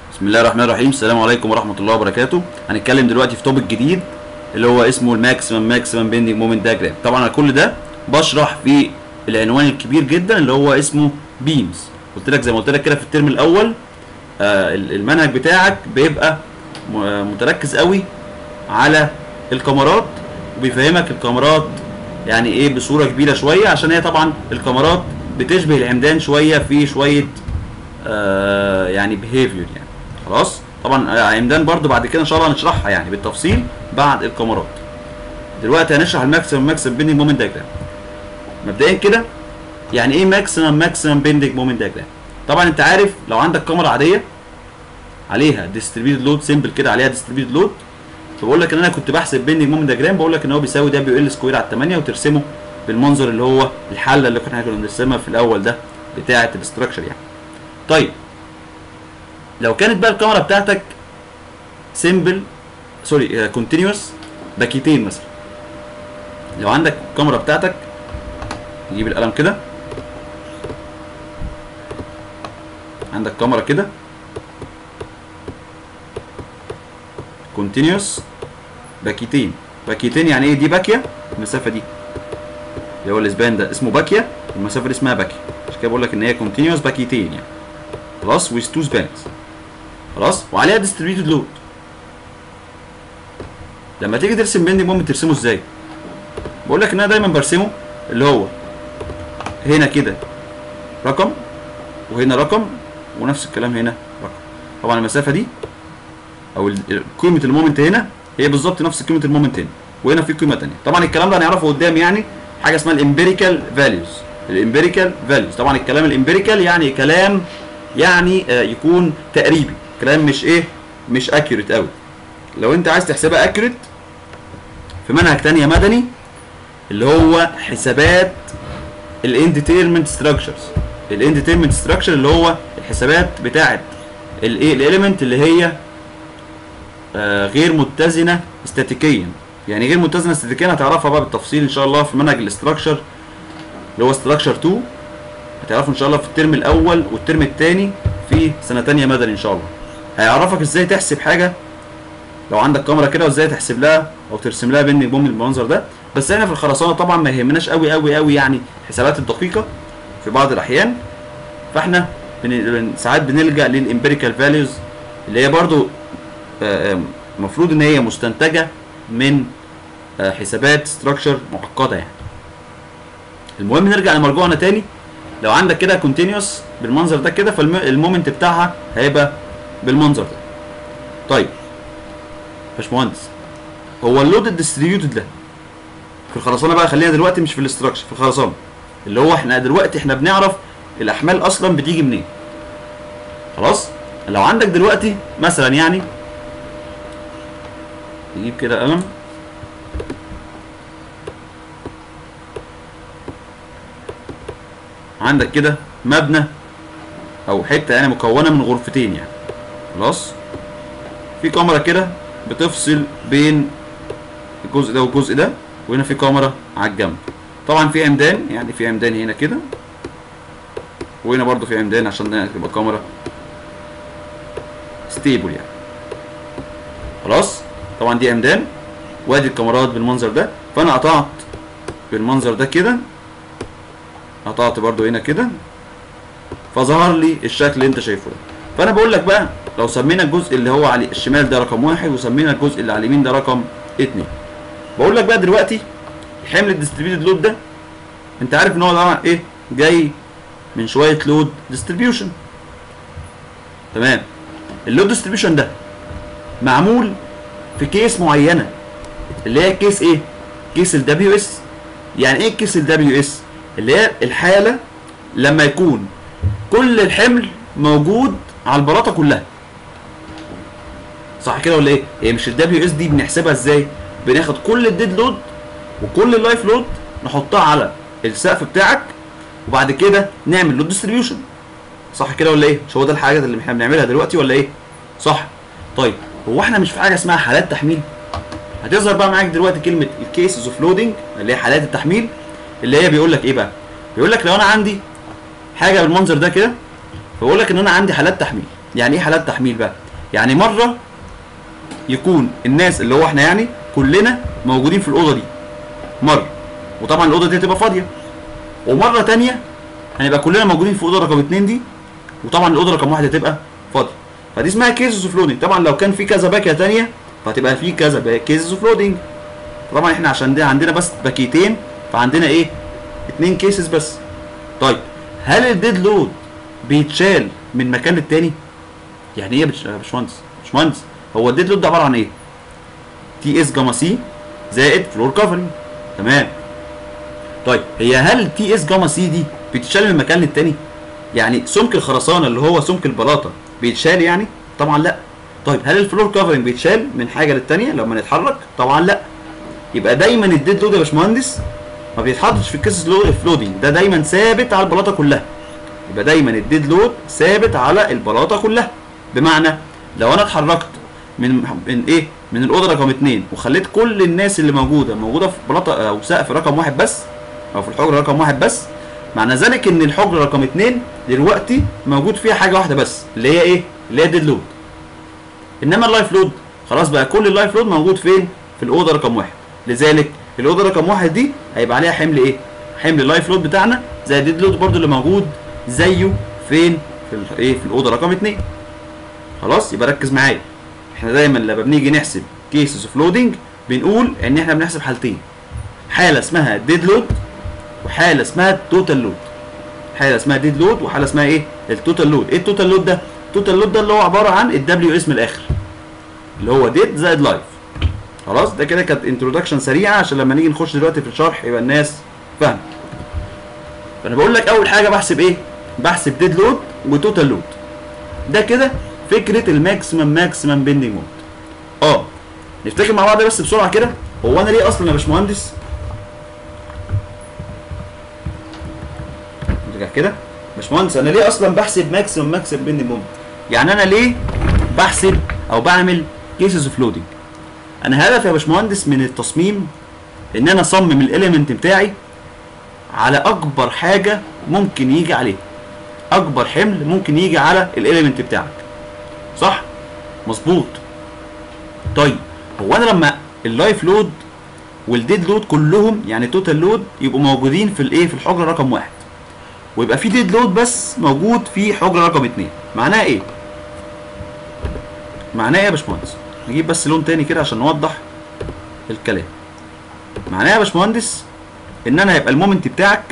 بسم الله الرحمن الرحيم السلام عليكم ورحمه الله وبركاته هنتكلم دلوقتي في توبيك جديد اللي هو اسمه الماكسيمم ماكسيمم بيندنج مومنت دايجرام طبعا انا كل ده بشرح في العنوان الكبير جدا اللي هو اسمه بيمز قلت لك زي ما قلت لك كده في الترم الاول آه المنهج بتاعك بيبقى م- متركز قوي على الكاميرات وبيفهمك الكاميرات يعني ايه بصوره كبيره شويه عشان هي طبعا الكاميرات بتشبه العمدان شويه في شويه آه يعني بيهيفير يعني خلاص طبعا آه، عمدان برضو بعد كده ان شاء الله هنشرحها يعني بالتفصيل بعد الكاميرات دلوقتي هنشرح الماكسيمم ماكسيمم بيندنج مومنت دايجرام مبدئيا كده يعني ايه ماكسيمم ماكسيمم بيندنج مومنت دايجرام طبعا انت عارف لو عندك كاميرا عاديه عليها ديستريبيوتد لود سيمبل كده عليها ديستريبيوتد لود فبقول لك ان انا كنت بحسب بيندنج مومنت دايجرام بقول لك ان هو بيساوي دبليو ال سكوير على 8 وترسمه بالمنظر اللي هو الحله اللي احنا كنا بنرسمها في الاول ده بتاعه الاستراكشر يعني طيب لو كانت بقى الكاميرا بتاعتك سيمبل سوري كونتينوس باكيتين مثلا لو عندك الكاميرا بتاعتك نجيب القلم كده عندك كاميرا كده كونتينوس باكيتين باكيتين يعني ايه دي باكيه المسافه دي اللي هو الاسبان ده اسمه باكيه المسافه دي اسمها باكيه عشان كده بقول لك ان هي كونتينوس باكيتين يعني خلاص ويز تو سبانز خلاص وعليها ديستريبيوتد لود لما تيجي ترسم بيندنج مومنت ترسمه ازاي بقول لك ان انا دايما برسمه اللي هو هنا كده رقم وهنا رقم ونفس الكلام هنا رقم طبعا المسافه دي او ال- قيمه المومنت هنا هي بالظبط نفس قيمه المومنت هنا وهنا في قيمه ثانيه طبعا الكلام ده هنعرفه قدام يعني حاجه اسمها الامبيريكال فاليوز الامبيريكال فاليوز طبعا الكلام الامبيريكال يعني كلام يعني آه، يكون تقريبي كلام مش ايه مش اكيوريت قوي لو انت عايز تحسبها اكيوريت في منهج تانية مدني اللي هو حسابات الانديتيرمنت ستراكشرز الانديتيرمنت ستراكشر اللي هو الحسابات بتاعه الايه الاليمنت اللي هي آه، غير متزنه استاتيكيا يعني غير متزنه استاتيكيا هتعرفها بقى بالتفصيل ان شاء الله في منهج الاستراكشر اللي هو ستراكشر 2 هتعرفوا ان شاء الله في الترم الاول والترم الثاني في سنه تانية مدني ان شاء الله هيعرفك ازاي تحسب حاجه لو عندك كاميرا كده وازاي تحسب لها او ترسم لها بين بوم بالمنظر ده بس احنا في الخرسانه طبعا ما يهمناش قوي قوي قوي يعني الحسابات الدقيقه في بعض الاحيان فاحنا بن... بن- ساعات بنلجا للامبيريكال فاليوز اللي هي برضو آه، آه، المفروض ان هي مستنتجه من آه، حسابات ستراكشر معقده يعني المهم نرجع لمرجوعنا تاني لو عندك كده كونتينوس بالمنظر ده كده فالمومنت بتاعها هيبقى بالمنظر ده طيب باشمهندس هو اللود الديستريبيوتد ده في الخرسانه بقى خلينا دلوقتي مش في الاستراكشر في الخرسانه اللي هو احنا دلوقتي احنا بنعرف الاحمال اصلا بتيجي منين خلاص لو عندك دلوقتي مثلا يعني نجيب كده قلم عندك كده مبنى او حته يعني مكونه من غرفتين يعني خلاص في كاميرا كده بتفصل بين الجزء ده والجزء ده وهنا في كاميرا على الجنب طبعا في عمدان يعني في عمدان هنا كده وهنا برضو في عمدان عشان ده تبقى كاميرا ستيبل يعني خلاص طبعا دي عمدان وادي الكاميرات بالمنظر ده فانا قطعت بالمنظر ده كده قطعت برضو هنا كده فظهر لي الشكل اللي انت شايفه ده فانا بقول لك بقى لو سمينا الجزء اللي هو على الشمال ده رقم واحد وسمينا الجزء اللي على اليمين ده رقم اتنين بقول لك بقى دلوقتي حمل الديستريبيوتد لود ده انت عارف ان هو طبعا ايه جاي من شويه لود ديستريبيوشن تمام اللود ديستريبيوشن ده معمول في كيس معينه اللي هي كيس ايه كيس الدبليو اس يعني ايه كيس الدبليو اس اللي هي الحاله لما يكون كل الحمل موجود على البلاطه كلها صح كده ولا ايه هي مش الدبليو اس دي بنحسبها ازاي بناخد كل الديد لود وكل اللايف لود نحطها على السقف بتاعك وبعد كده نعمل لود ديستريبيوشن صح كده ولا ايه مش هو ده الحاجات اللي احنا بنعملها دلوقتي ولا ايه صح طيب هو احنا مش في حاجه اسمها حالات تحميل هتظهر بقى معاك دلوقتي كلمه الكيسز اوف لودنج اللي هي حالات التحميل اللي هي بيقول لك ايه بقى بيقول لك لو انا عندي حاجه بالمنظر ده كده فبقول لك ان انا عندي حالات تحميل يعني ايه حالات تحميل بقى يعني مره يكون الناس اللي هو احنا يعني كلنا موجودين في الاوضه دي مره وطبعا الاوضه دي هتبقى فاضيه ومره تانية هنبقى كلنا موجودين في اوضه رقم اتنين دي وطبعا الاوضه رقم واحد هتبقى فاضيه فدي اسمها كيسز اوف لودنج طبعا لو كان في كذا باكيه تانية فهتبقى في كذا كيسز اوف لودنج طبعا احنا عشان ده عندنا بس باكيتين فعندنا ايه اتنين كيسز بس طيب هل الديد لود بيتشال من مكان للتاني يعني ايه يا بش- يا باشمهندس باشمهندس هو الديد لود ده عباره عن ايه تي اس جاما سي زائد فلور كفرنج تمام طيب هي هل تي اس جاما سي دي بتتشال من مكان للتاني يعني سمك الخرسانه اللي هو سمك البلاطه بيتشال يعني طبعا لا طيب هل الفلور كفرنج بيتشال من حاجه للتانيه لما نتحرك طبعا لا يبقى دايما الديد لود يا باشمهندس ما بيتحطش في الكيس لود فلودنج ده دايما ثابت على البلاطه كلها يبقى دايما الديد لود ثابت على البلاطه كلها بمعنى لو انا اتحركت من من ايه من الاوضه رقم اتنين وخليت كل الناس اللي موجوده موجوده في بلاطه او سقف رقم واحد بس او في الحجره رقم واحد بس معنى ذلك ان الحجره رقم اتنين دلوقتي موجود فيها حاجه واحده بس اللي هي ايه اللي هي ديد لود انما اللايف لود خلاص بقى كل اللايف لود موجود فين في الاوضه رقم واحد لذلك الاوضه رقم واحد دي هيبقى عليها حمل ايه حمل اللايف لود بتاعنا زي الديد لود برضو اللي موجود زيه فين في ال- ايه في الاوضه رقم اتنين خلاص يبقى ركز معايا احنا دايما لما بنيجي نحسب كيسز اوف لودنج بنقول ان احنا بنحسب حالتين حاله اسمها ديد لود وحاله اسمها توتال لود حاله اسمها ديد لود وحاله اسمها ايه التوتال لود ايه التوتال لود ده التوتال لود ده اللي هو عباره عن الدبليو اس من الاخر اللي هو ديد زائد لايف خلاص ده كده كانت انتروداكشن سريعه عشان لما نيجي نخش دلوقتي في الشرح يبقى الناس فاهمه فانا بقول لك اول حاجه بحسب ايه بحسب ديد لود وتوتال لود ده كده فكره الماكسيمم ماكسيمم بيندنج مود اه نفتكر مع بعض بس بسرعه كده هو انا ليه اصلا يا باشمهندس نرجع كده باشمهندس انا ليه اصلا بحسب ماكسيمم ماكسيمم بيندنج مود يعني انا ليه بحسب او بعمل كيسز اوف لودنج انا هدفي يا باشمهندس من التصميم ان انا اصمم الاليمنت بتاعي على اكبر حاجه ممكن يجي عليه اكبر حمل ممكن يجي على الاليمنت بتاعك صح مظبوط طيب هو انا لما اللايف لود والديد لود كلهم يعني توتال لود يبقوا موجودين في الايه في الحجره رقم واحد ويبقى في ديد لود بس موجود في حجره رقم اتنين معناها ايه معناها ايه يا باشمهندس نجيب بس لون تاني كده عشان نوضح الكلام معناها يا باشمهندس ان انا هيبقى المومنت بتاعك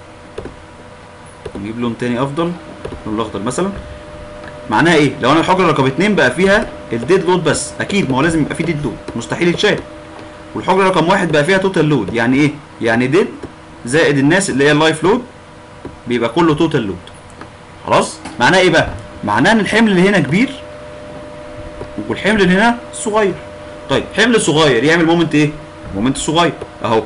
نجيب لون تاني افضل اللون الاخضر مثلا معناها ايه لو انا الحجره رقم اتنين بقى فيها الديد لود بس اكيد ما هو لازم يبقى فيه ديد لود مستحيل يتشال والحجره رقم واحد بقى فيها توتال لود يعني ايه يعني ديد زائد الناس اللي هي اللايف لود بيبقى كله توتال لود خلاص معناه ايه بقى معناه ان الحمل اللي هنا كبير والحمل اللي هنا صغير طيب حمل صغير يعمل مومنت ايه مومنت صغير اهو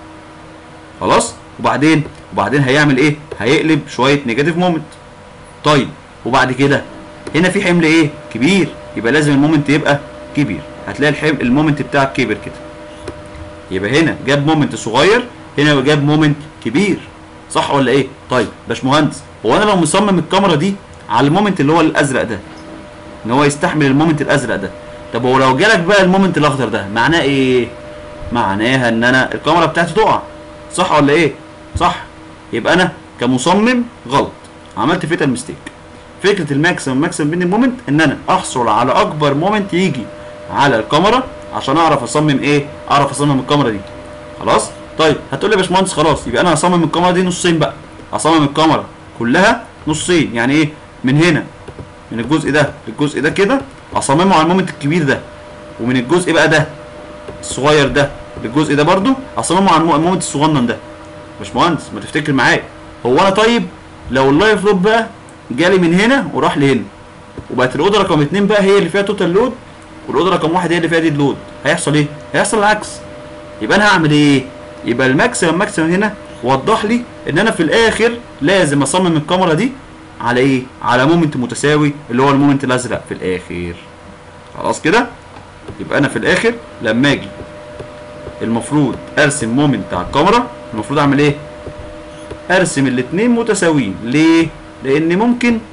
خلاص وبعدين وبعدين هيعمل ايه هيقلب شويه نيجاتيف مومنت طيب وبعد كده هنا في حمل ايه كبير يبقى لازم المومنت يبقى كبير هتلاقي الحمل المومنت بتاعك كبر كده يبقى هنا جاب مومنت صغير هنا جاب مومنت كبير صح ولا ايه طيب باشمهندس هو انا لو مصمم الكاميرا دي على المومنت اللي هو الازرق ده ان هو يستحمل المومنت الازرق ده طب هو لو جالك بقى المومنت الاخضر ده معناه ايه معناها ان انا الكاميرا بتاعتي تقع صح ولا ايه صح يبقى انا كمصمم غلط عملت فيتال ميستيك فكره الماكسيمم ماكسيمم بين المومنت ان انا احصل على اكبر مومنت يجي على الكاميرا عشان اعرف اصمم ايه اعرف اصمم الكاميرا دي خلاص طيب هتقول لي يا باشمهندس خلاص يبقى انا هصمم الكاميرا دي نصين بقى هصمم الكاميرا كلها نصين يعني ايه من هنا من الجزء ده للجزء ده كده اصممه على المومنت الكبير ده ومن الجزء بقى ده الصغير ده للجزء ده برضو اصممه على المو- المومنت الصغنن ده باشمهندس ما تفتكر معايا هو انا طيب لو اللايف لود بقى جالي من هنا وراح لهنا وبقت الاوضه رقم اتنين بقى هي اللي فيها توتال لود والاوضه رقم واحد هي اللي فيها ديد لود هيحصل ايه؟ هيحصل العكس يبقى انا هعمل ايه؟ يبقى الماكسيمم ماكسيمم هنا وضح لي ان انا في الاخر لازم اصمم الكاميرا دي على ايه؟ على مومنت متساوي اللي هو المومنت الازرق في الاخر خلاص كده؟ يبقى انا في الاخر لما اجي المفروض ارسم مومنت على الكاميرا المفروض اعمل ايه؟ ارسم الاتنين متساويين ليه؟ لان ممكن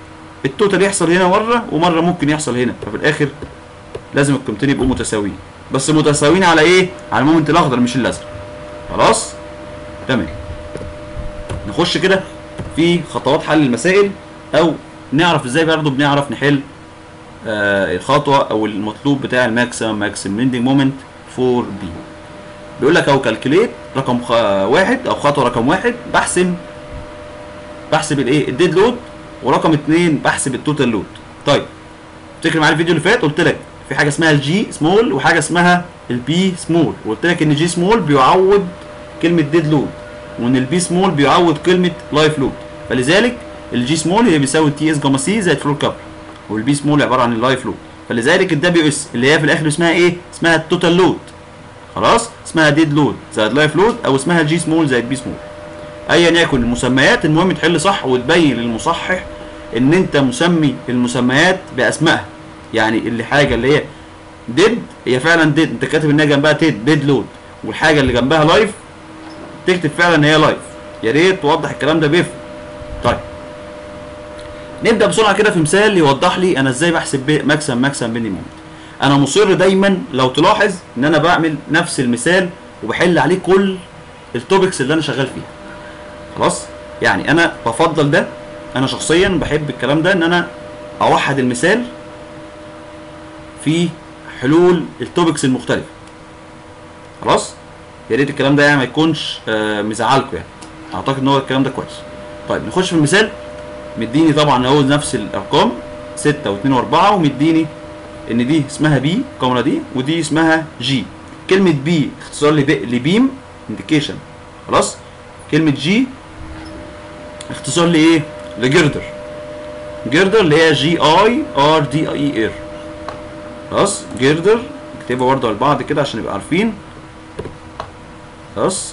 التوتال يحصل هنا مره ومره ممكن يحصل هنا ففي الاخر لازم القيمتين يبقوا متساويين بس متساويين على ايه على المومنت الاخضر مش الازرق خلاص تمام نخش كده في خطوات حل المسائل او نعرف ازاي برضه بنعرف نحل آه الخطوه او المطلوب بتاع الماكسيمم ماكسيمم ليندنج مومنت فور بي بيقول لك اهو كالكوليت رقم خ... واحد او خطوه رقم واحد بحسب بحسب الايه الديد لود ورقم اتنين بحسب التوتال لود طيب افتكر معايا الفيديو اللي فات قلت لك في حاجه اسمها الجي سمول وحاجه اسمها البي سمول وقلت لك ان جي سمول بيعوض كلمه ديد لود وان البي سمول بيعوض كلمه لايف لود فلذلك الجي سمول هي بيساوي تي اس جاما سي زائد فلور كابل والبي سمول عباره عن اللايف لود فلذلك الدبليو اس اللي هي في الاخر اسمها ايه اسمها التوتال لود خلاص اسمها ديد لود زائد لايف لود او اسمها جي سمول زائد بي سمول ايا يكن المسميات المهم تحل صح وتبين للمصحح ان انت مسمي المسميات باسمائها يعني اللي حاجه اللي هي ديد هي فعلا ديد انت كاتب انها جنبها ديد ديد لود والحاجه اللي جنبها لايف تكتب فعلا ان هي لايف يا ريت توضح الكلام ده بيفرق طيب نبدا بسرعه كده في مثال يوضح لي انا ازاي بحسب ماكسيمم ماكسيمم بيني مومنت انا مصر دايما لو تلاحظ ان انا بعمل نفس المثال وبحل عليه كل التوبكس اللي انا شغال فيها خلاص يعني انا بفضل ده انا شخصيا بحب الكلام ده ان انا اوحد المثال في حلول التوبكس المختلفه خلاص يا ريت الكلام ده يعني ما يكونش آه مزعلكم يعني اعتقد ان هو الكلام ده كويس طيب نخش في المثال مديني طبعا اهو نفس الارقام 6 و2 و4 ومديني ان دي اسمها بي الكاميرا دي ودي اسمها جي كلمه بي اختصار لبيم انديكيشن خلاص كلمه جي اختصار لايه لجردر جردر اللي هي جي اي ار دي اي ار خلاص جردر نكتبها برضه على بعض كده عشان نبقى عارفين خلاص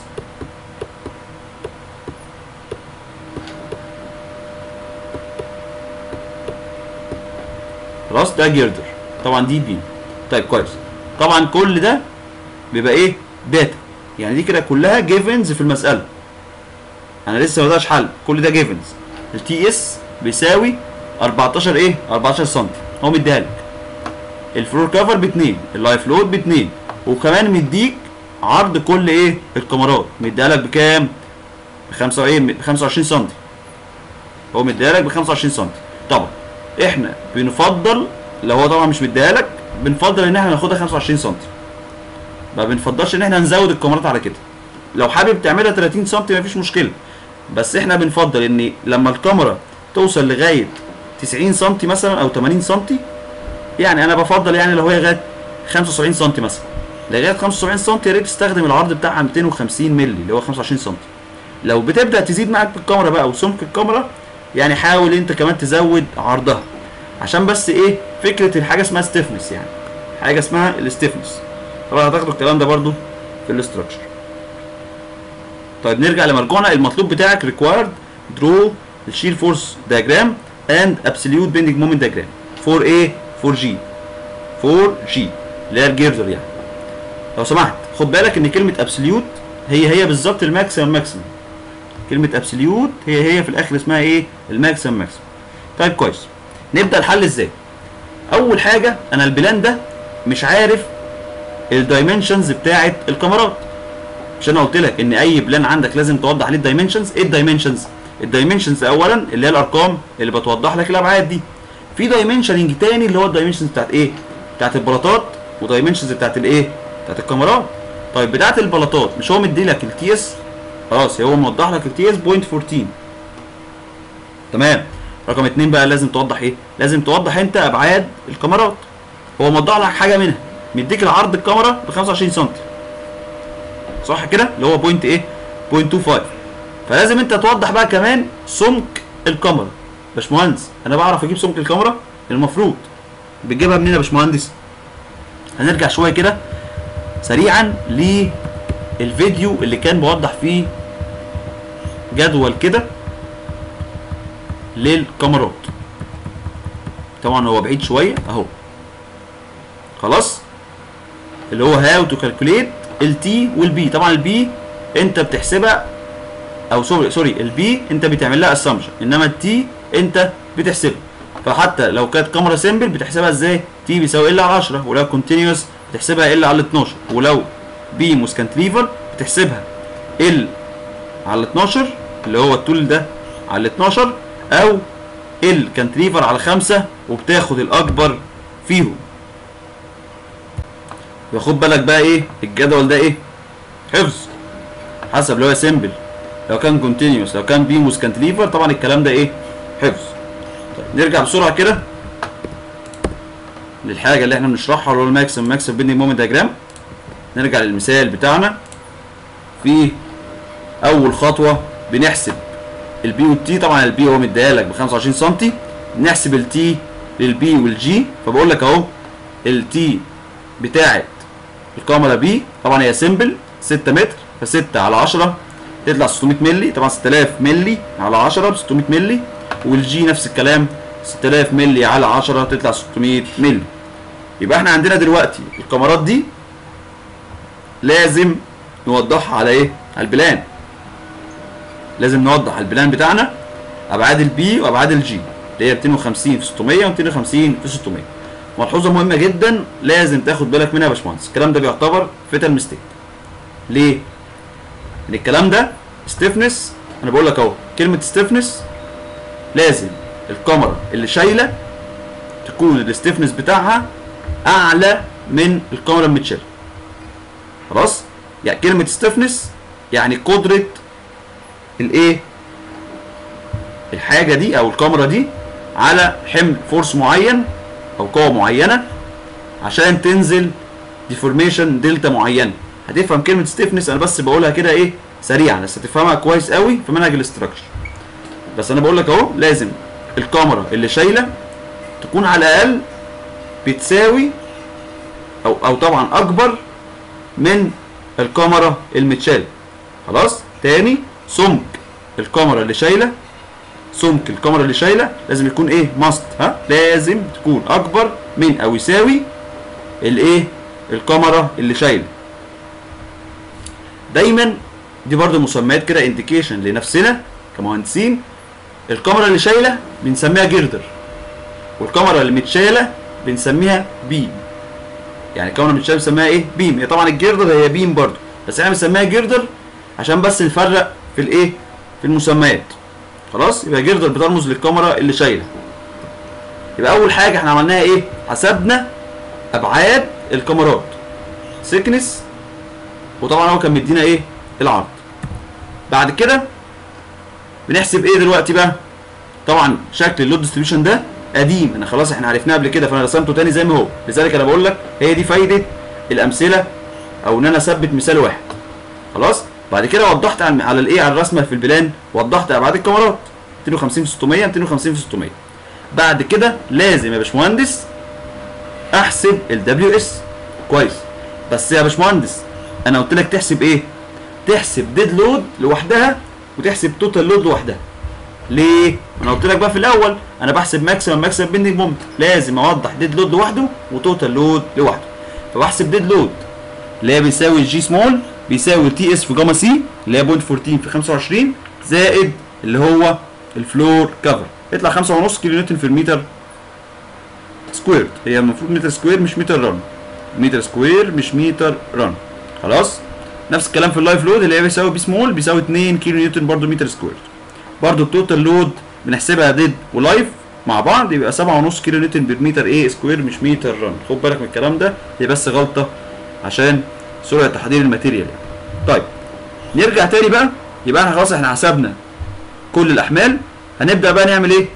خلاص ده جردر طبعا دي بي طيب كويس طبعا كل ده بيبقى ايه داتا يعني دي كده كلها جيفنز في المساله انا لسه ما بداش حل كل ده جيفنز التي اس بيساوي 14 ايه 14 سم هو مديها لك الفلور كفر ب 2 اللايف لود ب 2 وكمان مديك عرض كل ايه الكاميرات مديها لك بكام ب 25 سم هو مديها لك ب 25 سم طبعا احنا بنفضل لو هو طبعا مش مديها لك بنفضل ان احنا ناخدها 25 سم ما بنفضلش ان احنا نزود الكاميرات على كده لو حابب تعملها 30 سم مفيش مشكله بس احنا بنفضل ان لما الكاميرا توصل لغايه 90 سم مثلا او 80 سم يعني انا بفضل يعني لو هي لغايه 75 سم مثلا لغايه 75 سم يا ريت تستخدم العرض بتاعها 250 مللي اللي هو 25 سم لو بتبدا تزيد معاك الكاميرا بقى وسمك الكاميرا يعني حاول انت كمان تزود عرضها عشان بس ايه فكره الحاجه اسمها ستيفنس يعني حاجه اسمها الستيفنس طبعا هتاخدوا الكلام ده برضو في الاستراكشر طيب نرجع لمرجوعنا المطلوب بتاعك ريكوايرد درو الشير فورس دياجرام اند ابسوليوت بيندنج مومنت دياجرام فور ايه فور جي فور جي اللي هي الجيردر يعني لو سمحت خد بالك ان كلمه ابسوليوت هي هي بالظبط الماكسيمم ماكسيمم كلمه ابسوليوت هي هي في الاخر اسمها ايه الماكسيمم ماكسيمم طيب كويس نبدا الحل ازاي اول حاجه انا البلان ده مش عارف الدايمنشنز بتاعه الكاميرات مش انا قلت لك ان اي بلان عندك لازم توضح عليه الدايمنشنز ايه الدايمنشنز الدايمنشنز اولا اللي هي الارقام اللي بتوضح لك الابعاد دي في دايمنشننج تاني اللي هو الدايمنشنز بتاعت ايه بتاعت البلاطات ودايمنشنز بتاعت الايه بتاعت الكاميرات طيب بتاعت البلاطات مش هو مدي لك التي اس خلاص هو موضح لك التي اس بوينت 14 تمام رقم اتنين بقى لازم توضح ايه لازم توضح انت ابعاد الكاميرات هو موضح لك حاجه منها مديك العرض الكاميرا ب 25 سم صح كده اللي هو بوينت ايه بوينت 25 فلازم انت توضح بقى كمان سمك الكاميرا باشمهندس انا بعرف اجيب سمك الكاميرا المفروض بتجيبها منين يا باشمهندس هنرجع شويه كده سريعا للفيديو اللي كان بوضح فيه جدول كده للكاميرات طبعا هو بعيد شويه اهو خلاص اللي هو هاو تو كالكوليت التي والبي طبعا البي انت بتحسبها او سوري سوري البي انت بتعمل لها اسامبشن انما التي انت بتحسبها فحتى لو كانت كاميرا سيمبل بتحسبها ازاي تي بيساوي ال على 10 ولو كونتينيوس بتحسبها ال على 12 ولو بيم وسكانتليفر بتحسبها ال على 12 اللي هو الطول ده على 12 او ال كانتليفر على 5 وبتاخد الاكبر فيهم وخد بالك بقى ايه الجدول ده ايه حفظ حسب لو هي سيمبل لو كان كونتينيوس لو كان بيم وسكانتليفر طبعا الكلام ده ايه حفظ طيب نرجع بسرعه كده للحاجه اللي احنا بنشرحها اللي هو الماكسيمم ماكسيمم بيندنج مومنت دياجرام نرجع للمثال بتاعنا في اول خطوه بنحسب البي والتي طبعا البي هو مديها لك ب 25 سم نحسب التي للبي والجي فبقول لك اهو التي بتاعت الكاميرا بي طبعا هي سيمبل 6 متر ف 6 على 10 تطلع 600 مللي طبعا 6000 مللي على 10 ب 600 مللي والجي نفس الكلام 6000 مللي على 10 تطلع 600 مللي يبقى احنا عندنا دلوقتي الكاميرات دي لازم نوضحها على ايه؟ على البلان لازم نوضح على البلان بتاعنا ابعاد البي وابعاد الجي اللي هي 250 في 600 و250 في 600 ملحوظه مهمه جدا لازم تاخد بالك منها يا باشمهندس الكلام ده بيعتبر فيتال ميستيك ليه؟ ان الكلام ده ستيفنس انا بقول لك اهو كلمه ستيفنس لازم الكاميرا اللي شايله تكون الستيفنس بتاعها اعلى من الكاميرا المتشاله خلاص يعني كلمه ستيفنس يعني قدره الايه الحاجه دي او الكاميرا دي على حمل فورس معين او قوه معينه عشان تنزل ديفورميشن دلتا معينه هتفهم كلمه ستيفنس انا بس بقولها كده ايه سريعا بس هتفهمها كويس قوي في منهج الاستراكشر بس انا بقول لك اهو لازم الكاميرا اللي شايله تكون على الاقل بتساوي او او طبعا اكبر من الكاميرا المتشاله خلاص تاني سمك الكاميرا اللي شايله سمك الكاميرا اللي شايله لازم يكون ايه ماست ها لازم تكون اكبر من او يساوي الايه الكاميرا اللي شايله دايما دي برضو مسميات كده انديكيشن لنفسنا كمهندسين الكاميرا اللي شايله بنسميها جيردر والكاميرا اللي متشاله بنسميها بيم يعني الكاميرا المتشاله بنسميها ايه بيم هي طبعا الجيردر هي بيم برضو بس احنا بنسميها جيردر عشان بس نفرق في الايه في المسميات خلاص يبقى جيردر بترمز للكاميرا اللي شايله يبقى اول حاجه احنا عملناها ايه حسبنا ابعاد الكاميرات سيكنس وطبعا هو كان مدينا ايه العرض بعد كده بنحسب ايه دلوقتي بقى طبعا شكل اللود ديستريبيوشن ده قديم انا خلاص احنا عرفناه قبل كده فانا رسمته تاني زي ما هو لذلك انا بقول لك هي دي فايده الامثله او ان انا اثبت مثال واحد خلاص بعد كده وضحت على على الايه على الرسمه في البلان وضحت ابعاد الكاميرات 250 في 600 250 في 600 بعد كده لازم يا باشمهندس احسب الدبليو اس كويس بس يا باشمهندس انا قلت لك تحسب ايه تحسب ديد لود لوحدها وتحسب توتال لود لوحدها ليه انا قلت لك بقى في الاول انا بحسب ماكسيمم ماكسيمم بيندنج مومنت لازم اوضح ديد لود لوحده وتوتال لود لوحده فبحسب ديد لود اللي هي بيساوي جي سمول بيساوي تي اس في جاما سي اللي هي بوينت 14 في 25 زائد اللي هو الفلور كفر يطلع 5.5 كيلو نيوتن في المتر سكويرد هي المفروض متر سكوير مش متر رن متر سكوير مش متر رن خلاص نفس الكلام في اللايف لود اللي هي بيساوي بي سمول بيساوي 2 كيلو نيوتن برضو متر سكوير برضو التوتال لود بنحسبها ديد ولايف مع بعض يبقى 7.5 كيلو نيوتن بير متر ايه سكوير مش متر رن خد بالك من الكلام ده هي بس غلطه عشان سرعه تحضير الماتيريال يعني طيب نرجع تاني بقى يبقى احنا خلاص احنا حسبنا كل الاحمال هنبدا بقى نعمل ايه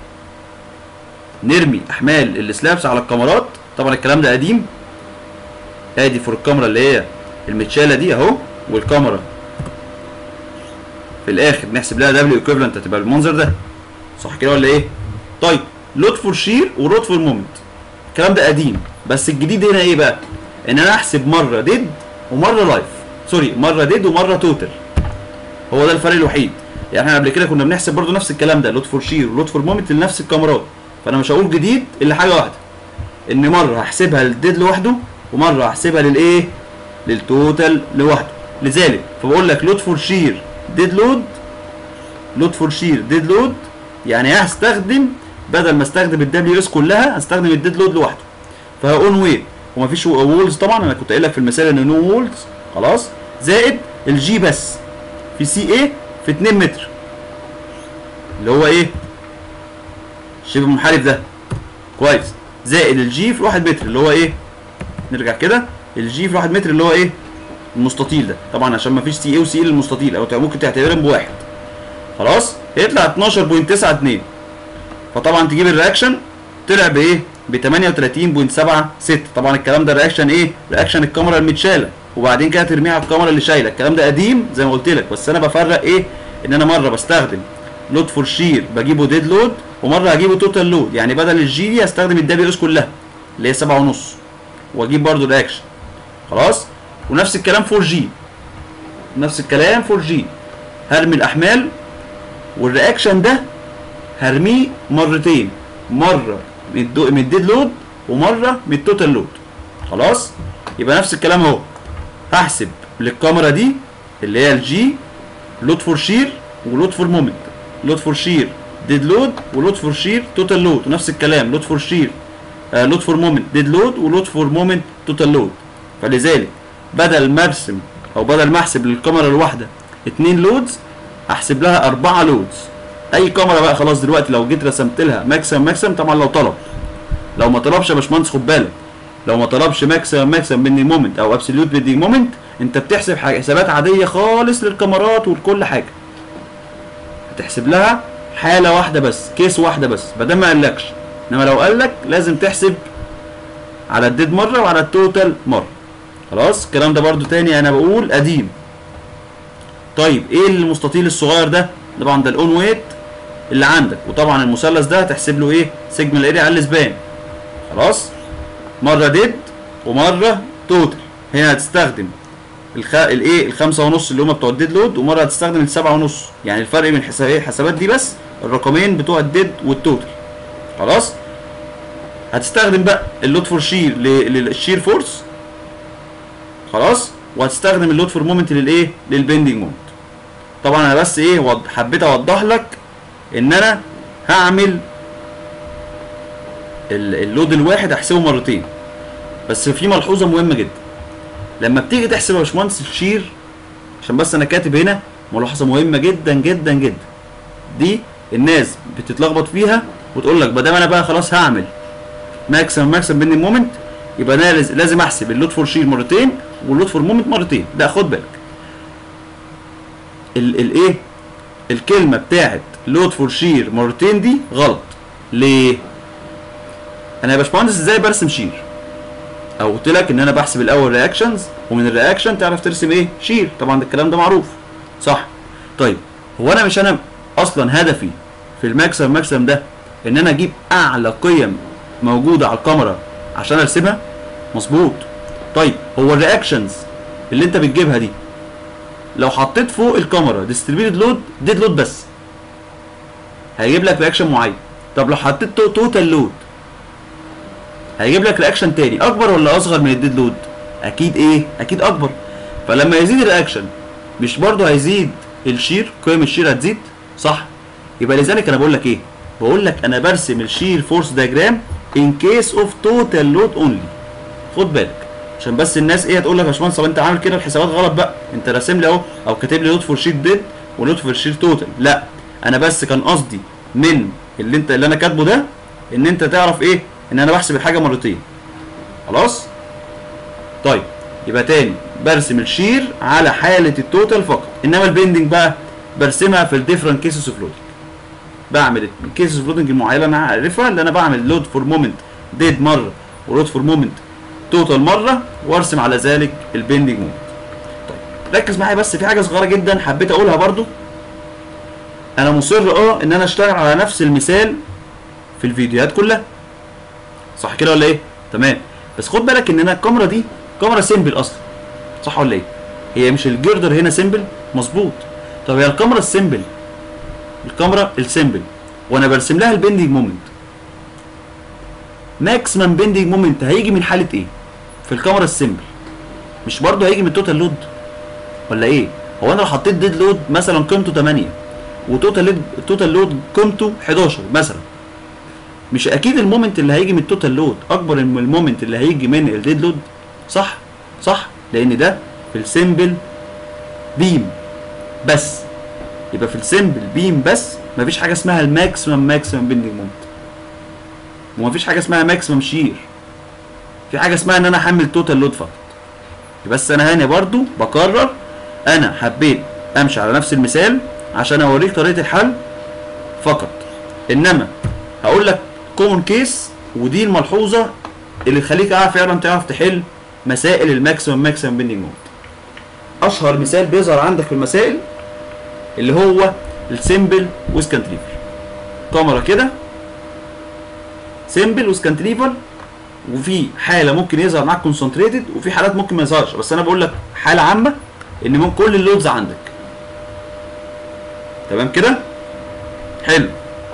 نرمي احمال السلابس على الكاميرات طبعا الكلام ده قديم ادي فور الكاميرا اللي هي المتشاله دي اهو والكاميرا في الاخر نحسب لها دبليو ايكويفالنت هتبقى بالمنظر ده صح كده ولا ايه طيب لود فور شير ولود فور مومنت الكلام ده قديم بس الجديد هنا ايه بقى ان انا احسب مره ديد ومره لايف سوري مره ديد ومره توتال هو ده الفرق الوحيد يعني احنا قبل كده كنا بنحسب برضو نفس الكلام ده لود فور شير ولود فور مومنت لنفس الكاميرات فانا مش هقول جديد الا حاجه واحده ان مره هحسبها للديد لوحده ومره هحسبها للايه للتوتال لوحده لذلك فبقول لك لود فور شير ديد لود لود فور شير ديد لود يعني هستخدم بدل ما استخدم الدبليو اس كلها هستخدم الديد لود لوحده فهقول ويت ومفيش وولز طبعا انا كنت قايل لك في المثال ان نو وولز خلاص زائد الجي بس في سي ايه في 2 متر اللي هو ايه شبه منحرف ده كويس زائد الجي في 1 متر اللي هو ايه نرجع كده الجي في 1 متر اللي هو ايه المستطيل ده طبعا عشان ما فيش سي اي وسي اي للمستطيل او ممكن تعتبرهم بواحد خلاص يطلع 12.92 فطبعا تجيب الرياكشن طلع بايه ب 38.76 طبعا الكلام ده رياكشن ايه رياكشن الكاميرا المتشاله وبعدين كده ترميها على الكاميرا اللي شايله الكلام ده قديم زي ما قلت لك بس انا بفرق ايه ان انا مره بستخدم لود فور شير بجيبه ديد لود ومره هجيبه توتال لود يعني بدل الجي دي هستخدم الدبليو اس كلها اللي هي 7 ونص واجيب برده الرياكشن خلاص ونفس الكلام 4 جي نفس الكلام 4 جي هرمي الاحمال والرياكشن ده هرميه مرتين مره من الدو- من الديد لود ومره من التوتال لود خلاص يبقى نفس الكلام اهو هحسب للكاميرا دي اللي هي الجي لود فور شير ولود فور مومنت لود فور شير ديد لود ولود فور شير توتال لود ونفس الكلام لود فور شير آه لود فور مومنت ديد لود ولود فور مومنت توتال لود فلذلك بدل ما ارسم او بدل ما احسب للكاميرا الواحده اتنين لودز احسب لها اربعه لودز اي كاميرا بقى خلاص دلوقتي لو جيت رسمت لها ماكسيمم ماكسيمم طبعا لو طلب لو ما طلبش يا باشمهندس خد بالك لو ما طلبش ماكسيمم ماكسيمم بيندنج مومنت او ابسوليوت بيندنج مومنت انت بتحسب حاجه حسابات عاديه خالص للكاميرات ولكل حاجه هتحسب لها حاله واحده بس كيس واحده بس ما دام ما قالكش انما لو قالك لازم تحسب على الديد مره وعلى التوتال مره خلاص الكلام ده برضو تاني انا بقول قديم طيب ايه المستطيل الصغير ده طبعا ده الاون ويت اللي عندك وطبعا المثلث ده هتحسب له ايه سيجما الاريا على الاسبان خلاص مره ديد ومره توتال هنا هتستخدم الخ... الايه الخمسة ونص اللي هم بتوع الديد لود ومره هتستخدم السبعة ونص يعني الفرق بين الحساب- الحسابات دي بس الرقمين بتوع الديد والتوتال خلاص هتستخدم بقى اللود فور شير ل- للشير فورس خلاص وهتستخدم اللود فور مومنت للايه للبندنج مومنت طبعا انا بس ايه وض... حبيت اوضح لك ان انا هعمل ال- اللود الواحد هحسبه مرتين بس في ملحوظه مهمه جدا لما بتيجي تحسب يا باشمهندس الشير عشان بس انا كاتب هنا ملاحظه مهمه جدا جدا جدا دي الناس بتتلخبط فيها وتقول لك ما دام انا بقى خلاص هعمل ماكسيمم ماكسيمم بين المومنت يبقى انا لاز- لازم احسب اللود فور شير مرتين واللود فور مومنت مرتين لا خد بالك ال- الايه الكلمه بتاعت لود فور شير مرتين دي غلط ليه انا يا باشمهندس ازاي برسم شير او قلت لك ان انا بحسب الاول رياكشنز ومن الرياكشن تعرف ترسم ايه شير طبعا ده الكلام ده معروف صح طيب هو انا مش انا اصلا هدفي في الماكسيمم ماكسيمم ده ان انا اجيب اعلى قيم موجوده على الكاميرا عشان ارسمها مظبوط طيب هو الرياكشنز اللي انت بتجيبها دي لو حطيت فوق الكاميرا ديستريبيوتد لود ديد لود بس هيجيب لك رياكشن معين طب لو حطيت تو- توتال لود هيجيب لك رياكشن تاني اكبر ولا اصغر من الديد لود اكيد ايه اكيد اكبر فلما يزيد الرياكشن مش برضه هيزيد الشير قيم الشير هتزيد صح يبقى لذلك انا بقول لك ايه بقول لك انا برسم الشير فورس دايجرام ان كيس اوف توتال لود اونلي خد بالك عشان بس الناس ايه هتقول لك يا باشمهندس طب انت عامل كده الحسابات غلط بقى انت راسم لي اهو او كاتب لي لود فور شير ديد ولود فور شير توتال لا انا بس كان قصدي من اللي انت اللي انا كاتبه ده ان انت تعرف ايه ان انا بحسب الحاجه مرتين خلاص طيب يبقى تاني برسم الشير على حاله التوتال فقط انما البيندنج بقى برسمها في الديفرنت كيسز اوف لود بعمل الكيسز اوف لودنج المعينه اللي انا عارفها اللي انا بعمل لود فور مومنت ديد مره ولود فور مومنت توتال مره وارسم على ذلك البيندنج مومنت طيب ركز معايا بس في حاجه صغيره جدا حبيت اقولها برضو انا مصر اه ان انا اشتغل على نفس المثال في الفيديوهات كلها صح كده ولا ايه تمام بس خد بالك ان انا الكاميرا دي كاميرا سيمبل اصلا صح ولا ايه هي مش الجردر هنا سيمبل مظبوط طب هي الكاميرا السيمبل الكاميرا السيمبل وانا برسم لها البندنج مومنت ماكسيمم بندنج مومنت هيجي من حاله ايه في الكاميرا السيمبل مش برضه هيجي من التوتال لود ولا ايه هو انا لو حطيت ديد لود مثلا قيمته 8 وتوتال لود توتال لود قيمته 11 مثلا مش اكيد المومنت اللي هيجي من التوتال لود اكبر من المومنت اللي هيجي من الديد لود صح صح لان ده في السيمبل بيم بس يبقى في السيمبل بيم بس مفيش حاجه اسمها الماكسيمم ماكسيمم بيندنج مومنت ومفيش حاجه اسمها ماكسيمم شير في حاجه اسمها ان انا احمل توتال لود فقط بس انا هنا برضو بكرر انا حبيت امشي على نفس المثال عشان اوريك طريقه الحل فقط انما هقول لك كومن كيس ودي الملحوظه اللي تخليك اه فعلا تعرف تحل مسائل الماكسيمم ماكسيمم بيندنج مومنت اشهر مثال بيظهر عندك في المسائل اللي هو السيمبل ويز كانتريفر كاميرا كده سيمبل ويز كانتريفر وفي حاله ممكن يظهر معاك كونسنتريتد وفي حالات ممكن ما يظهرش بس انا بقول لك حاله عامه ان ممكن كل اللودز عندك تمام كده حلو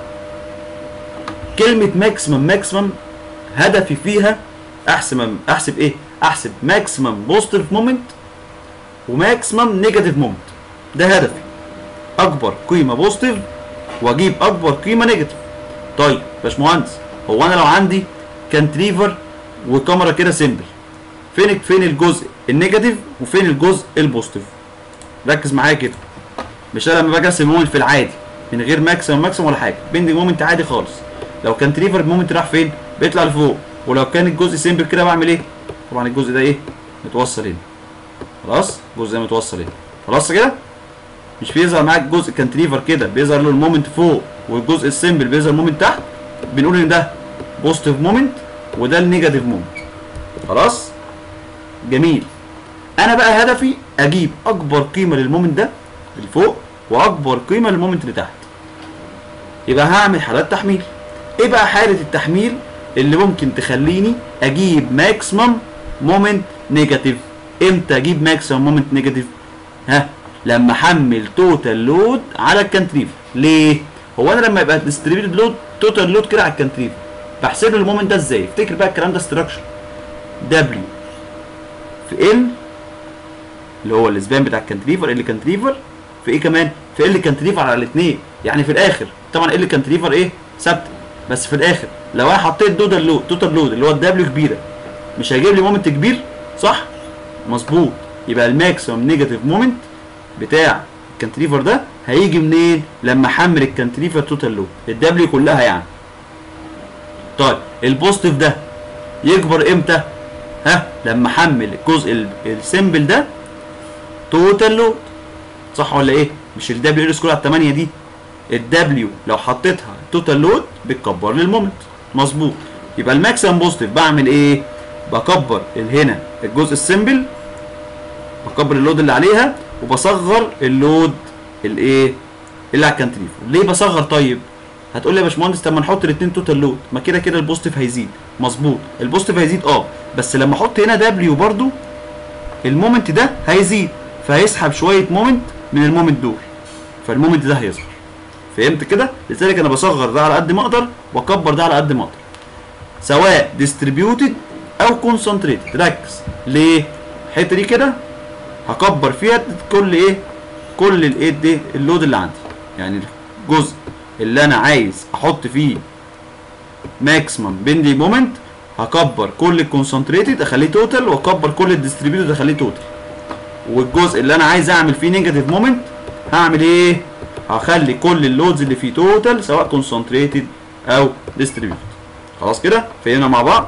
كلمه ماكسيمم ماكسيمم هدفي فيها احسب احسب ايه احسب ماكسيمم بوزيتيف مومنت وماكسيمم نيجاتيف مومنت ده هدفي اكبر قيمه بوزيتيف واجيب اكبر قيمه نيجاتيف طيب باشمهندس هو انا لو عندي كانتريفر وكاميرا كده سيمبل فين فين الجزء النيجاتيف وفين الجزء البوزيتيف ركز معايا كده مش انا لما باجي ارسم مومنت في العادي من غير ماكسيمم ماكسيمم ولا حاجه بيندنج مومنت عادي خالص لو كان تريفر المومنت راح فين بيطلع لفوق ولو كان الجزء سيمبل كده بعمل ايه طبعا الجزء ده ايه متوصل هنا خلاص الجزء ده متوصل هنا خلاص كده مش بيظهر معاك جزء كانتريفر كده بيظهر له المومنت فوق والجزء السيمبل بيظهر المومنت تحت بنقول ان ده بوزيتيف مومنت وده النيجاتيف مومنت خلاص جميل انا بقى هدفي اجيب اكبر قيمه للمومنت ده اللي فوق واكبر قيمه للمومنت اللي تحت يبقى هعمل حالات تحميل ايه بقى حاله التحميل اللي ممكن تخليني اجيب ماكسيمم مومنت نيجاتيف امتى اجيب ماكسيمم مومنت نيجاتيف ها لما احمل توتال لود على الكانتريفر ليه هو انا لما يبقى ديستريبيوتد لود توتال لود كده على الكانتريفر بحسب له المومنت ده ازاي افتكر بقى الكلام ده استراكشر دبليو في ال اللي هو الاسبان بتاع الكانتريفر ال كانتريفر في ايه كمان في ال كانتريفر على الاثنين يعني في الاخر طبعا ال كانتريفر ايه ثابته بس في الاخر لو انا حطيت توتال لود توتال لود اللي هو الدبليو كبيره مش هيجيب لي مومنت كبير صح مظبوط يبقى الماكسيمم نيجاتيف مومنت بتاع الكانتريفر ده هيجي منين لما احمل الكانتريفر توتال لود الدبليو كلها يعني طيب البوزيتيف ده يكبر امتى ها لما احمل الجزء السيمبل ده توتال لود صح ولا ايه مش الدبليو ال سكوير على 8 دي الدبليو لو حطيتها توتال لود بتكبر لي المومنت مظبوط يبقى الماكسيمم بوزيتيف بعمل ايه بكبر هنا الجزء السيمبل بكبر اللود اللي عليها وبصغر اللود الايه اللي على الكانتريفر ليه بصغر طيب هتقول لي يا باشمهندس طب ما نحط الاثنين توتال لود ما كده كده البوزيتيف هيزيد مظبوط البوزيتيف هيزيد اه بس لما احط هنا دبليو برضو المومنت ده هيزيد فهيسحب شويه مومنت من المومنت دول فالمومنت ده هيظهر فهمت كده لذلك انا بصغر ده على قد ما اقدر واكبر ده على قد ما اقدر سواء ديستريبيوتد او كونسنتريتد ركز ليه الحته دي كده هكبر فيها كل ايه كل الايه دي اللود اللي عندي يعني الجزء اللي انا عايز احط فيه ماكسيمم بيندي مومنت هكبر كل الكونسنتريتد اخليه توتال واكبر كل الديستريبيوتد اخليه توتال والجزء اللي انا عايز اعمل فيه نيجاتيف مومنت هعمل ايه هخلي كل اللودز اللي فيه توتال سواء كونسنتريتد او ديستريبيوتد خلاص كده فهمنا مع بعض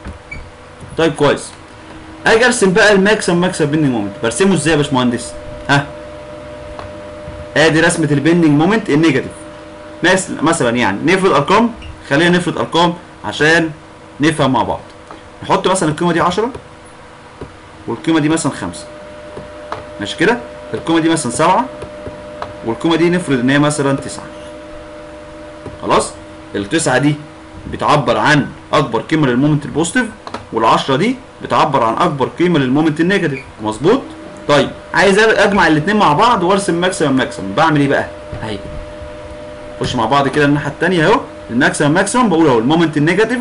طيب كويس اجي ارسم بقى الماكسيمم ماكسيمم بيندنج مومنت برسمه ازاي يا باشمهندس ها ادي رسمه البيندنج مومنت النيجاتيف مثلا يعني نفرض ارقام خلينا نفرض ارقام عشان نفهم مع بعض نحط مثلا القيمه دي 10 والقيمه دي مثلا 5 ماشي كده القيمه دي مثلا 7 والقيمه دي نفرض ان هي مثلا 9 خلاص التسعه دي بتعبر عن اكبر قيمه للمومنت البوزيتيف وال10 دي بتعبر عن اكبر قيمه للمومنت النيجاتيف مظبوط طيب عايز اجمع الاثنين مع بعض وارسم ماكسيمم ماكسيمم بعمل ايه بقى اهي خش مع بعض كده الناحيه الثانيه اهو الماكسيمم ماكسيمم بقول اهو المومنت النيجاتيف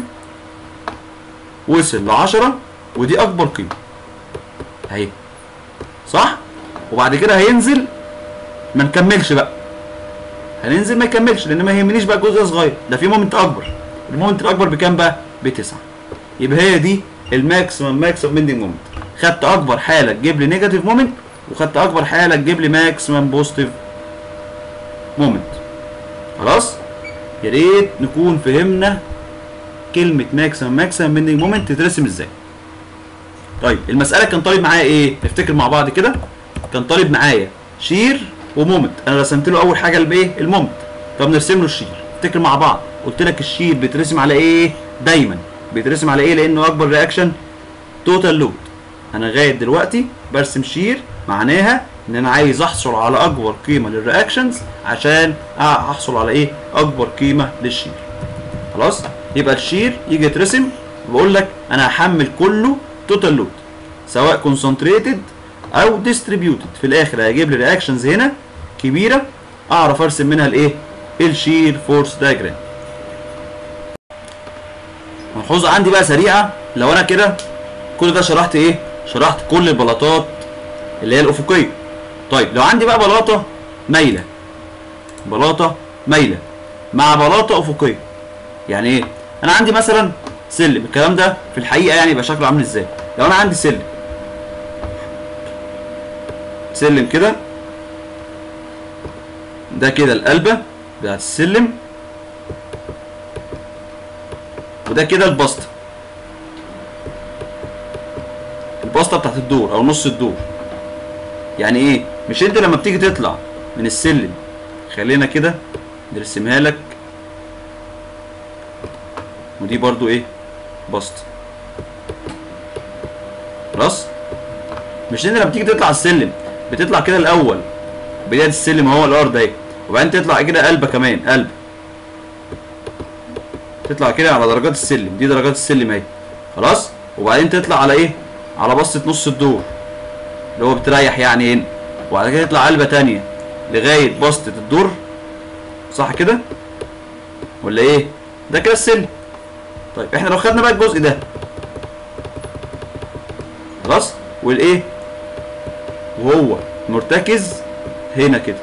وصل ل 10 ودي اكبر قيمه اهي صح وبعد كده هينزل ما نكملش بقى هننزل ما يكملش لان ما يهمنيش بقى جزء صغير ده في مومنت اكبر المومنت الاكبر بكام بقى بتسعة يبقى هي دي الماكسيمم ماكسيمم بندنج مومنت خدت اكبر حاله تجيب لي نيجاتيف مومنت وخدت اكبر حاله تجيب لي ماكسيمم بوزيتيف مومنت خلاص يا ريت نكون فهمنا كلمه ماكسيمم ماكسيمم بندنج مومنت تترسم ازاي طيب المساله كان طالب معايا ايه نفتكر مع بعض كده كان طالب معايا شير ومومنت انا رسمت له اول حاجه الايه المومنت طب نرسم له الشير نفتكر مع بعض قلت لك الشير بيترسم على ايه دايما بيترسم على ايه لانه اكبر رياكشن توتال لود انا لغايه دلوقتي برسم شير معناها ان انا عايز احصل على اكبر قيمه للرياكشنز عشان احصل على ايه اكبر قيمه للشير خلاص يبقى الشير يجي يترسم بقول لك انا هحمل كله توتال لود سواء كونسنتريتد او ديستريبيوتد في الاخر هيجيب لي رياكشنز هنا كبيره اعرف ارسم منها الايه الشير فورس دايجرام ملحوظه عندي بقى سريعه لو انا كده كل ده شرحت ايه شرحت كل البلاطات اللي هي الافقيه طيب لو عندي بقى بلاطه مايله بلاطه مايله مع بلاطه افقيه يعني ايه انا عندي مثلا سلم الكلام ده في الحقيقه يعني يبقى شكله عامل ازاي لو انا عندي سلم سلم كده ده كده القلبه بتاعت السلم وده كده البسطه البسطه بتاعت الدور او نص الدور يعني ايه مش انت لما بتيجي تطلع من السلم خلينا كده نرسمها لك ودي برضو ايه بسط خلاص مش انت لما بتيجي تطلع السلم بتطلع كده الاول بدايه السلم اهو الارض اهي وبعدين تطلع كده قلبه كمان قلب تطلع كده على درجات السلم دي درجات السلم اهي خلاص وبعدين تطلع على ايه على بسطه نص الدور اللي هو بتريح يعني هنا وبعد كده تطلع قلبه تانية لغايه بسطه الدور صح كده ولا ايه ده كده السلم طيب احنا لو خدنا بقى الجزء ده خلاص والايه وهو مرتكز هنا كده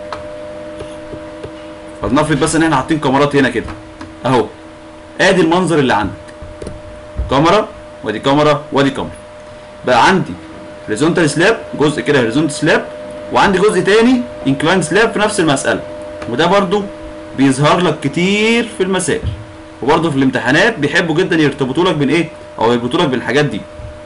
فلنفرض بس ان احنا حاطين كاميرات هنا كده اهو ادي المنظر اللي عندك كاميرا وادي كاميرا وادي كاميرا بقى عندي هوريزونتال سلاب جزء كده هوريزونتال سلاب وعندي جزء تاني انكلاين سلاب في نفس المساله وده برضو بيظهر لك كتير في المسائل وبرضه في الامتحانات بيحبوا جدا يرتبطوا لك بين ايه او يربطوا لك بالحاجات دي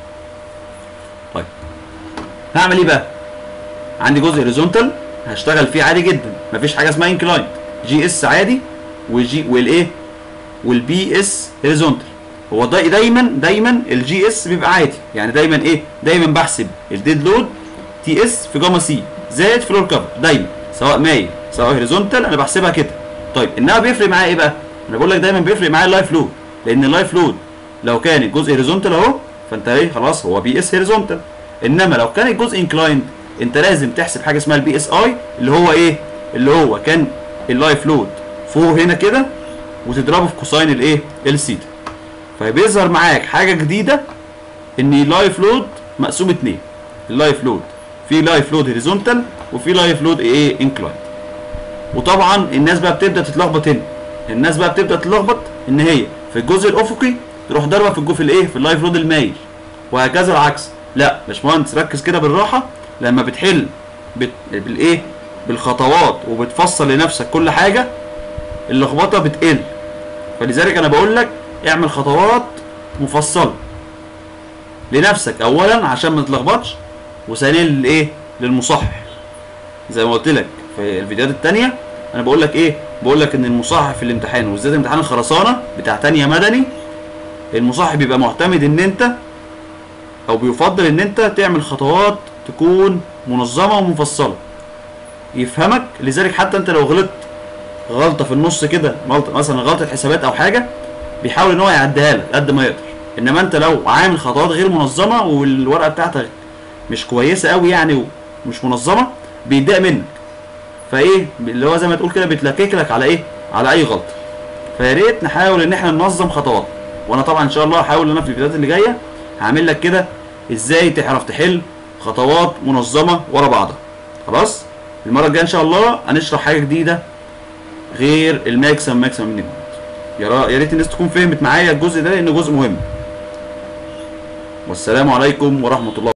طيب هعمل ايه بقى عندي جزء هوريزونتال هشتغل فيه عادي جدا مفيش حاجه اسمها انكلاين جي اس عادي والجي والايه والبي اس هوريزونتال هو دا دايما دايما الجي اس بيبقى عادي يعني دايما ايه دايما بحسب الديد لود تي اس في جاما سي زائد فلور كفر دايما سواء مايل سواء هوريزونتال انا بحسبها كده طيب انما بيفرق معايا ايه بقى انا بقول لك دايما بيفرق معايا اللايف لود لان اللايف لود لو كان الجزء هوريزونتال اهو فانت ايه خلاص هو بي اس هوريزونتال انما لو كان الجزء انكلايند انت لازم تحسب حاجه اسمها البي اس اي اللي هو ايه اللي هو كان اللايف لود فوق هنا كده وتضربه في كوساين الايه السيتا فبيظهر معاك حاجه جديده ان اللايف لود مقسوم اتنين اللايف لود في لايف لود هوريزونتال وفي لايف لود ايه انكلايند وطبعا الناس بقى بتبدا تتلخبط هنا الناس بقى بتبدا تتلخبط ان هي في الجزء الافقي تروح ضاربه في الجزء الايه في اللايف لود المايل وهكذا العكس لا باشمهندس ركز كده بالراحه لما بتحل بت... بالايه بالخطوات وبتفصل لنفسك كل حاجه اللخبطه بتقل فلذلك انا بقول لك اعمل خطوات مفصله لنفسك اولا عشان ما تتلخبطش وثانيا للايه للمصحح زي ما قلت لك في الفيديوهات التانية انا بقول لك ايه بقول لك ان المصحح في الامتحان وبالذات امتحان الخرسانه بتاع تانية مدني المصحح بيبقى معتمد ان انت او بيفضل ان انت تعمل خطوات تكون منظمه ومفصله يفهمك لذلك حتى انت لو غلطت غلطه في النص كده غلطه مثلا غلطه حسابات او حاجه بيحاول ان هو يعديها لك قد ما يقدر انما انت لو عامل خطوات غير منظمه والورقه بتاعتك مش كويسه قوي يعني ومش منظمه بيتضايق منك فايه اللي هو زي ما تقول كده بيتلكك لك على ايه على اي غلطه فيا ريت نحاول ان احنا ننظم خطوات وانا طبعا ان شاء الله هحاول ان انا في الفيديوهات اللي جايه هعمل لك كده ازاي تعرف تحل خطوات منظمه ورا بعضها خلاص المره الجايه ان شاء الله هنشرح حاجه جديده غير الماكسيمم ماكسيمم مينيمم يا را- يا ريت الناس تكون فهمت معايا الجزء ده لان جزء مهم والسلام عليكم ورحمه الله